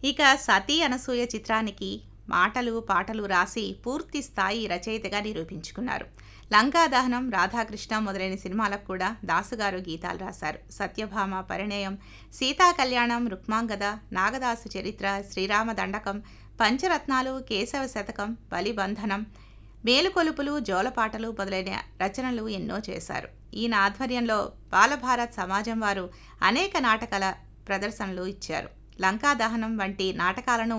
ఇక సతీ అనసూయ చిత్రానికి మాటలు పాటలు రాసి పూర్తి స్థాయి రచయితగా నిరూపించుకున్నారు లంకా దహనం రాధాకృష్ణ మొదలైన సినిమాలకు కూడా దాసుగారు గీతాలు రాశారు సత్యభామ పరిణయం సీతా కళ్యాణం రుక్మాంగద నాగదాసు చరిత్ర శ్రీరామ దండకం పంచరత్నాలు కేశవ శతకం బలిబంధనం మేలుకొలుపులు జోలపాటలు మొదలైన రచనలు ఎన్నో చేశారు ఈయన ఆధ్వర్యంలో బాలభారత్ సమాజం వారు అనేక నాటకాల ప్రదర్శనలు ఇచ్చారు లంకా దహనం వంటి నాటకాలను